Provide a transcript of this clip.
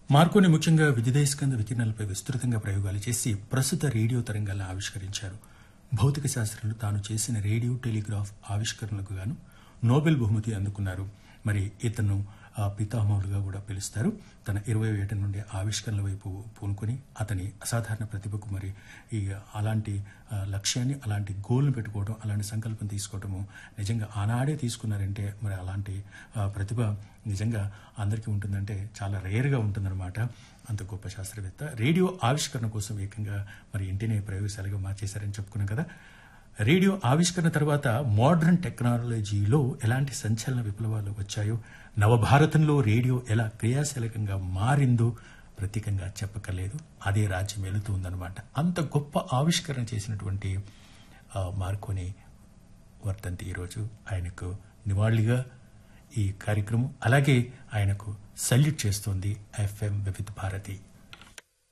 Marconi ముఖ్యంగా విద్యుదయస్కంద వికిరణాలపై విస్తృతంగా ప్రయోగాలు చేసి ప్రస్తుత రేడియో తరంగాలను ఆవిష్కరించారు భౌతిక శాస్త్రంలో తాను చేసిన రేడియో టెలిగ్రాఫ్ ఆవిష్కరణలకు గాను నోబెల్ బహుమతి అందుకున్నారు మరి ఇతను ఆ, పితామహుడుగా కూడా పిలుస్తారు తన ఇరవై ఏట నుండి ఆవిష్కరణల వైపు పూనుకొని అతని అసాధారణ ప్రతిభకు మరి ఈ అలాంటి ఆ, లక్ష్యాన్ని అలాంటి గోల్ని పెట్టుకోవడం అలాంటి సంకల్పం తీసుకోవడము నిజంగా ఆనాడే తీసుకున్నారంటే మరి అలాంటి ఆ, ప్రతిభ నిజంగా అందరికీ ఉంటుందంటే చాలా రేర్గా ఉంటుందన్నమాట అంత గొప్ప శాస్త్రవేత్త రేడియో ఆవిష్కరణ కోసం ఏకంగా మరి ఇంటినే ప్రయోగశాలగా మార్చేశారని చెప్పుకున్నాం కదా రేడియో ఆవిష్కరణ తర్వాత మోడర్న్ టెక్నాలజీలో ఎలాంటి సంచలన విప్లవాలు వచ్చాయో నవభారతంలో రేడియో ఎలా క్రియాశీలకంగా మారిందో ప్రత్యేకంగా చెప్పక్కర్లేదు అదే రాజ్యం వెళుతూ ఉందన్నమాట అంత గొప్ప ఆవిష్కరణ చేసినటువంటి ఆ, మార్కోని వర్తంతి ఈరోజు ఆయనకు నివాళిగా ఈ కార్యక్రమం అలాగే ఆయనకు సల్యూట్ చేస్తోంది ఎఫ్ఎం వివిధ భారతి